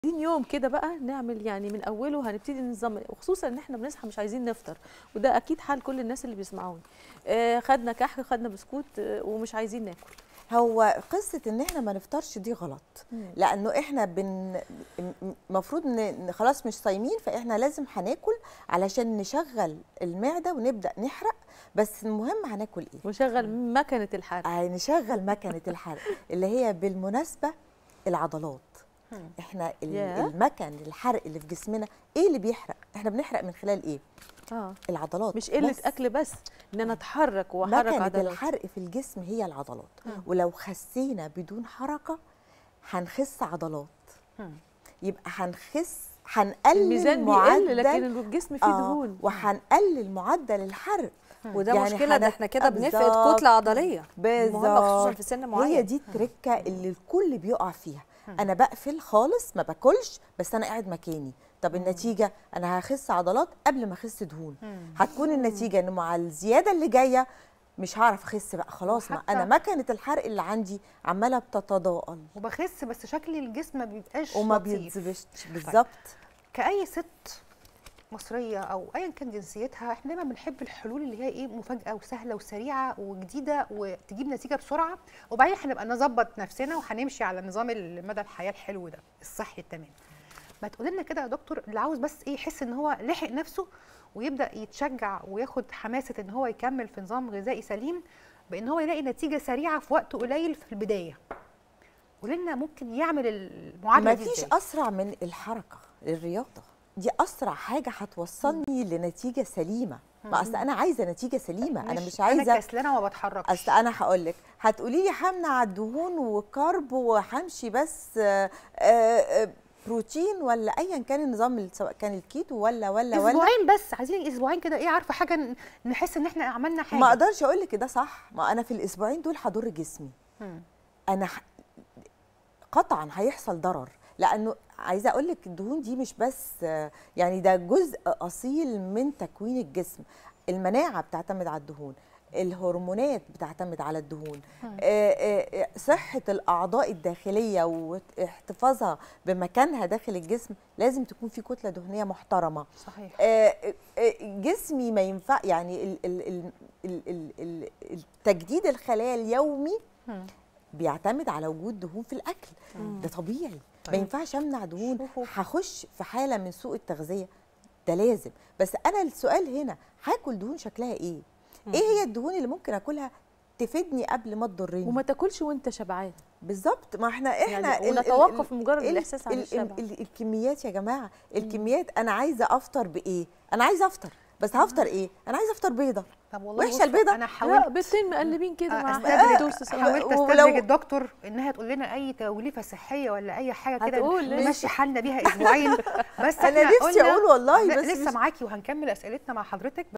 عايزين يوم كده بقى نعمل يعني من اوله هنبتدي نظام وخصوصا ان احنا بنصحى مش عايزين نفطر وده اكيد حال كل الناس اللي بيسمعوني آه خدنا كحك خدنا بسكوت آه ومش عايزين ناكل هو قصه ان احنا ما نفطرش دي غلط مم. لانه احنا بن المفروض ان خلاص مش صايمين فاحنا لازم هناكل علشان نشغل المعده ونبدا نحرق بس المهم هناكل ايه وشغل مكنه الحرق هنشغل مكنه الحرق اللي هي بالمناسبه العضلات مم. احنا ال- ياه. المكن الحرق اللي في جسمنا ايه اللي بيحرق احنا بنحرق من خلال ايه اه العضلات مش قله بس. اكل بس ان انا اتحرك واحرك مكنه عضلات الحرق في الجسم هي العضلات مم. ولو خسينا بدون حركه هنخس عضلات مم. يبقى هنخس هنقلل الميزان معدل بيقل لكن الجسم فيه دهون وهنقلل معدل الحرق وده يعني مشكله ده هن- احنا كده بنفقد بالظبط. كتله عضليه مهمه خصوصا بالظبط في سن معين هي دي التركه اللي الكل بيقع فيها انا بقفل خالص ما باكلش بس انا قاعد مكاني طب النتيجه انا هخس عضلات قبل ما اخس دهون مم. هتكون النتيجه ان مع الزياده اللي جايه مش هعرف اخس بقى خلاص ما وحتى- انا مكنه الحرق اللي عندي عماله بتتضاءل وبخس بس شكل الجسم ما بيبقاش وما لطيف. بيتظبطش بالظبط كأي ست مصرية أو أيا كان جنسيتها احنا دايما بنحب الحلول اللي هي ايه مفاجأة وسهلة وسريعة وجديدة وتجيب نتيجة بسرعة وبعدين هنبقى نظبط نفسنا وهنمشي على نظام مدى الحياة الحلو ده الصحي التمام ما تقول لنا كده يا دكتور اللي عاوز بس ايه يحس ان هو لحق نفسه ويبدأ يتشجع وياخد حماسة ان هو يكمل في نظام غذائي سليم بان هو يلاقي نتيجة سريعة في وقت قليل في البداية قول لنا ممكن يعمل المعادلة ما دي فيش ازاي اسرع من الحركه الرياضه دي اسرع حاجه هتوصلني لنتيجه سليمه ما اصل انا عايزه نتيجه سليمه انا مش انا عايزه كسلانه وما بتحركش اصل انا هقول لك هتقولي لي همنع الدهون والكرب وهمشي بس آه، آه، آه، بروتين ولا ايا كان النظام ال- سواء كان الكيتو ولا ولا ولا اسبوعين بس عايزين اسبوعين كده ايه عارفه حاجه ن- نحس ان احنا عملنا حاجه ما اقدرش اقول لك ده صح ما انا في الاسبوعين دول هضر جسمي مم. انا ح... قطعا هيحصل ضرر لانه عايزه اقول لك الدهون دي مش بس آه، يعني ده جزء اصيل من تكوين الجسم المناعه بتعتمد على الدهون الهرمونات بتعتمد على الدهون مم. آه، آه، آه، صحه الاعضاء الداخليه واحتفاظها بمكانها داخل الجسم لازم تكون في كتله دهنيه محترمه صحيح آه، آه، جسمي ما ينفع يعني ال- ال- ال- ال- ال- ال- التجديد الخلايا اليومي مم. بيعتمد على وجود دهون في الاكل ده طبيعي ما طيب. ينفعش امنع دهون شوفوا. هخش في حاله من سوء التغذيه ده لازم بس انا السؤال هنا هاكل دهون شكلها ايه ايه هي الدهون اللي ممكن اكلها تفيدني قبل ما تضرني وما تاكلش وانت شبعان بالظبط ما احنا احنا يعني ال- ال- ونتوقف ال- مجرد ال- الإحساس عن ال- الشبع. ال- الكميات يا جماعه الكميات انا عايزه افطر بايه انا عايزه افطر بس هفطر ايه انا عايزه افطر بيضه طب والله وحشة بصوا، البيضة؟ انا لا حاولت بيضتين مقلبين كده مع استدرج توست سلطة. حاولت ولو- استدرج الدكتور انها تقول لنا اي توليفه صحيه ولا اي حاجه كده هتقول لسه. نمشي حالنا بيها اسبوعين بس انا احنا نفسي قلنا اقول والله لا، بس لسه مش- معاكي وهنكمل اسئلتنا مع حضرتك